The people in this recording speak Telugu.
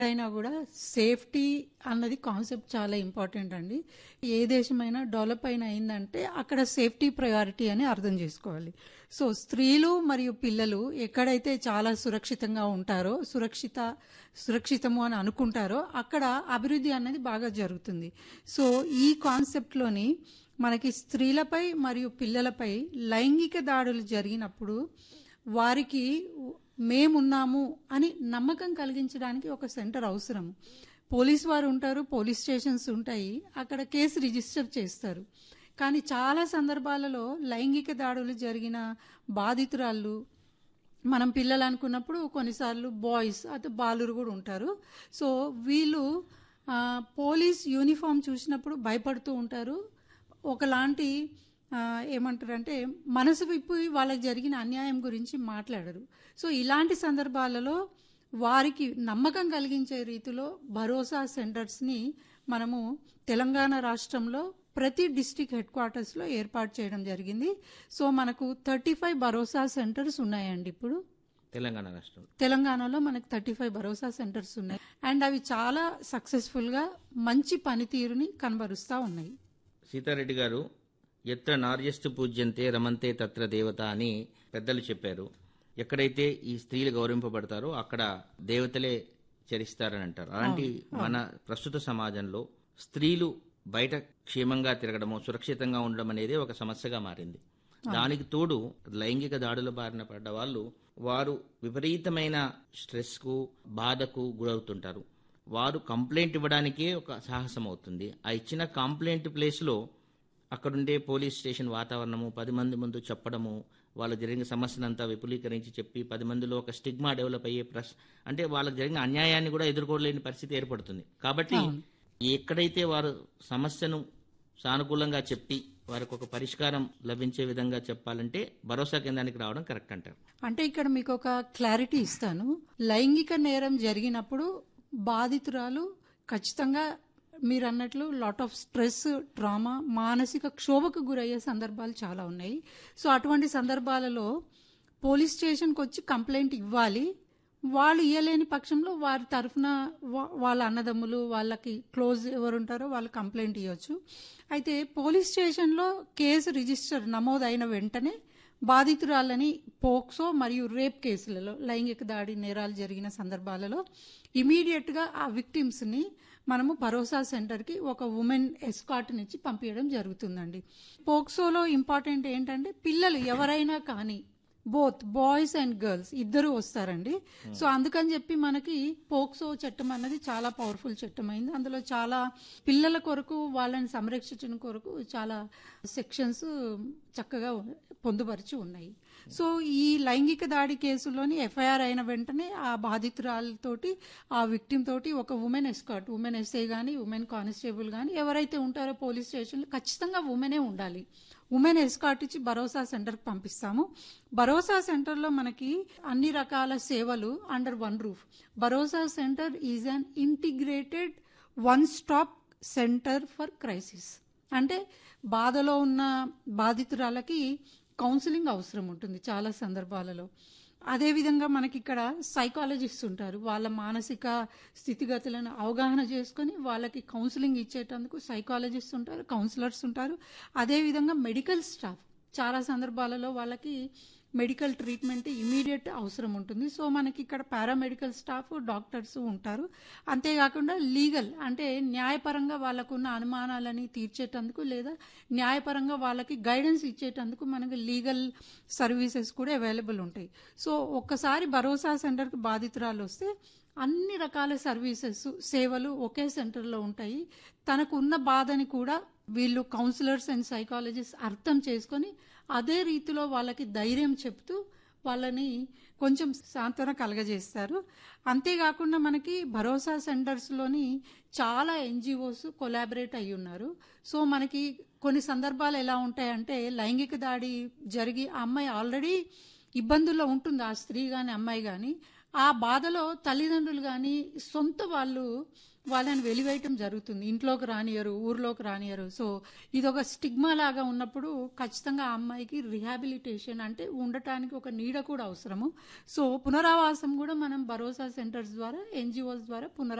అయినా కూడా సేఫ్టీ అన్నది కాన్సెప్ట్ చాలా ఇంపార్టెంట్ అండి ఏ దేశమైనా డెవలప్ అయిన అయిందంటే అక్కడ సేఫ్టీ ప్రయారిటీ అని అర్థం చేసుకోవాలి సో స్త్రీలు మరియు పిల్లలు ఎక్కడైతే చాలా సురక్షితంగా ఉంటారో సురక్షిత సురక్షితము అని అనుకుంటారో అక్కడ అభివృద్ధి అనేది బాగా జరుగుతుంది సో ఈ కాన్సెప్ట్లోని మనకి స్త్రీలపై మరియు పిల్లలపై లైంగిక దాడులు జరిగినప్పుడు వారికి మేమున్నాము అని నమ్మకం కలిగించడానికి ఒక సెంటర్ అవసరం పోలీస్ వారు ఉంటారు పోలీస్ స్టేషన్స్ ఉంటాయి అక్కడ కేసు రిజిస్టర్ చేస్తారు కానీ చాలా సందర్భాలలో లైంగిక దాడులు జరిగిన బాధితురాళ్ళు మనం పిల్లలు అనుకున్నప్పుడు కొన్నిసార్లు బాయ్స్ అటు బాలురు కూడా ఉంటారు సో వీళ్ళు ఆ, పోలీస్ యూనిఫామ్ చూసినప్పుడు భయపడుతూ ఉంటారు ఒకలాంటి ఆ, ఏమంటారంటే మనసు విప్పి వాళ్ళకి జరిగిన అన్యాయం గురించి మాట్లాడరు సో ఇలాంటి సందర్భాలలో వారికి నమ్మకం కలిగించే రీతిలో భరోసా సెంటర్స్ని మనము తెలంగాణ రాష్ట్రంలో ప్రతి డిస్టిక్ హెడ్ క్వార్టర్స్లో ఏర్పాటు చేయడం జరిగింది సో మనకు థర్టీ ఫైవ్ భరోసా సెంటర్స్ ఉన్నాయండి ఇప్పుడు తెలంగాణ రాష్ట్రం తెలంగాణలో మనకు థర్టీ ఫైవ్ భరోసా సెంటర్స్ ఉన్నాయి అండ్ అవి చాలా సక్సెస్ఫుల్గా మంచి పనితీరుని కనబరుస్తూ ఉన్నాయి సీతారెడ్డి గారు ఎత్ర నార్యస్తు పూజ్యంతే రమంతే తత్ర దేవత అని పెద్దలు చెప్పారు ఎక్కడైతే ఈ స్త్రీలు గౌరవింపబడతారో అక్కడ దేవతలే చరిస్తారని అంటారు అలాంటి మన ప్రస్తుత సమాజంలో స్త్రీలు బయట క్షేమంగా తిరగడము సురక్షితంగా ఉండడం అనేది ఒక సమస్యగా మారింది దానికి తోడు లైంగిక దాడుల బారిన పడ్డ వాళ్ళు వారు విపరీతమైన స్ట్రెస్ కు బాధకు గురవుతుంటారు వారు కంప్లైంట్ ఇవ్వడానికే ఒక సాహసం అవుతుంది ఆ ఇచ్చిన కంప్లైంట్ ప్లేస్లో అక్కడుండే పోలీస్ స్టేషన్ వాతావరణము పది మంది ముందు చెప్పడము వాళ్ళకి జరిగిన సమస్యనంతా విపులీకరించి చెప్పి పది మందిలో ఒక స్టిగ్మా డెవలప్ అయ్యే ప్రస్ అంటే వాళ్ళకి జరిగిన అన్యాయాన్ని కూడా ఎదుర్కోలేని పరిస్థితి ఏర్పడుతుంది కాబట్టి ఎక్కడైతే వారు సమస్యను సానుకూలంగా చెప్పి వారికి ఒక పరిష్కారం లభించే విధంగా చెప్పాలంటే భరోసా కేంద్రానికి రావడం కరెక్ట్ అంటారు అంటే ఇక్కడ మీకు ఒక క్లారిటీ ఇస్తాను లైంగిక నేరం జరిగినప్పుడు బాధితురాలు ఖచ్చితంగా మీరు అన్నట్లు లాట్ ఆఫ్ స్ట్రెస్ ట్రామా మానసిక క్షోభకు గురయ్యే సందర్భాలు చాలా ఉన్నాయి సో అటువంటి సందర్భాలలో పోలీస్ స్టేషన్కి వచ్చి కంప్లైంట్ ఇవ్వాలి వాళ్ళు ఇయ్యలేని పక్షంలో వారి తరఫున వా- వాళ్ళ అన్నదమ్ములు వాళ్ళకి క్లోజ్ ఎవరు ఉంటారో వాళ్ళు కంప్లైంట్ ఇవ్వచ్చు అయితే పోలీస్ స్టేషన్లో కేసు రిజిస్టర్ నమోదైన వెంటనే బాధితురాలని పోక్సో మరియు రేప్ కేసులలో లైంగిక దాడి నేరాలు జరిగిన సందర్భాలలో ఇమీడియట్గా ఆ విక్టిమ్స్ని మనము భరోసా సెంటర్కి ఒక ఉమెన్ ఎస్కాట్నిచ్చి పంపించడం జరుగుతుందండి పోక్సోలో ఇంపార్టెంట్ ఏంటంటే పిల్లలు ఎవరైనా కానీ బోత్ బాయ్స్ అండ్ గర్ల్స్ ఇద్దరు వస్తారండి సో అందుకని చెప్పి మనకి పోక్సో చట్టం అన్నది చాలా పవర్ఫుల్ చట్టం అయింది అందులో చాలా పిల్లల కొరకు వాళ్ళని సంరక్షించడం కొరకు చాలా సెక్షన్స్ చక్కగా పొందుపరిచి ఉన్నాయి సో ఈ లైంగిక దాడి కేసులోని ఎఫ్ఐఆర్ అయిన వెంటనే ఆ బాధితురాలతోటి ఆ విక్టిమ్ తోటి ఒక ఉమెన్ ఎస్కాట్ ఉమెన్ ఎస్ఐ కానీ ఉమెన్ కానిస్టేబుల్ కానీ ఎవరైతే ఉంటారో పోలీస్ స్టేషన్లో ఖచ్చితంగా ఉమెనే ఉండాలి ఉమెన్ ఎస్కాట్ ఇచ్చి భరోసా సెంటర్కి పంపిస్తాము భరోసా సెంటర్లో మనకి అన్ని రకాల సేవలు under one roof Bharosa centre is an integrated one stop centre for crisis అంటే బాధలో ఉన్న బాధితురాలకి కౌన్సిలింగ్ అవసరం ఉంటుంది చాలా సందర్భాలలో అదేవిధంగా మనకి ఇక్కడ సైకాలజిస్ట్ ఉంటారు వాళ్ళ మానసిక స్థితిగతులను అవగాహన చేసుకొని వాళ్ళకి కౌన్సిలింగ్ ఇచ్చేటందుకు సైకాలజిస్ట్ ఉంటారు కౌన్సిలర్స్ ఉంటారు అదేవిధంగా మెడికల్ స్టాఫ్ చాలా సందర్భాలలో వాళ్ళకి మెడికల్ ట్రీట్మెంట్ ఇమీడియట్ అవసరం ఉంటుంది సో మనకి ఇక్కడ పారామెడికల్ స్టాఫ్ డాక్టర్స్ ఉంటారు అంతేకాకుండా లీగల్ అంటే న్యాయపరంగా వాళ్ళకున్న అనుమానాలని తీర్చేటందుకు లేదా న్యాయపరంగా వాళ్ళకి గైడెన్స్ ఇచ్చేటందుకు మనకి లీగల్ సర్వీసెస్ కూడా అవైలబుల్ ఉంటాయి సో ఒక్కసారి భరోసా సెంటర్కి బాధితురాలు వస్తే అన్ని రకాల సర్వీసెస్ సేవలు ఒకే సెంటర్లో ఉంటాయి తనకు ఉన్న బాధని కూడా వీళ్ళు కౌన్సిలర్స్ అండ్ సైకాలజిస్ట్ అర్థం చేసుకొని అదే రీతిలో వాళ్ళకి ధైర్యం చెప్తూ వాళ్ళని కొంచెం సాంత్వన కలగజేస్తారు అంతేకాకుండా మనకి భరోసా సెంటర్స్లోని చాలా ఎన్జిఓస్ కొలాబరేట్ అయి ఉన్నారు సో మనకి కొన్ని సందర్భాలు ఎలా ఉంటాయంటే లైంగిక దాడి జరిగి ఆ అమ్మాయి ఆల్రెడీ ఇబ్బందుల్లో ఉంటుంది ఆ స్త్రీ కానీ అమ్మాయి కానీ ఆ బాధలో తల్లిదండ్రులు కానీ సొంత వాళ్ళు వాళ్ళని వెలివేయటం జరుగుతుంది ఇంట్లోకి రానియరు ఊర్లోకి రానియరు సో ఇదొక స్టిగ్మా లాగా ఉన్నప్పుడు ఖచ్చితంగా ఆ అమ్మాయికి రిహాబిలిటేషన్ అంటే ఉండటానికి ఒక నీడ కూడా అవసరము సో పునరావాసం కూడా మనం భరోసా సెంటర్స్ ద్వారా ఎన్జిఓస్ ద్వారా పునరా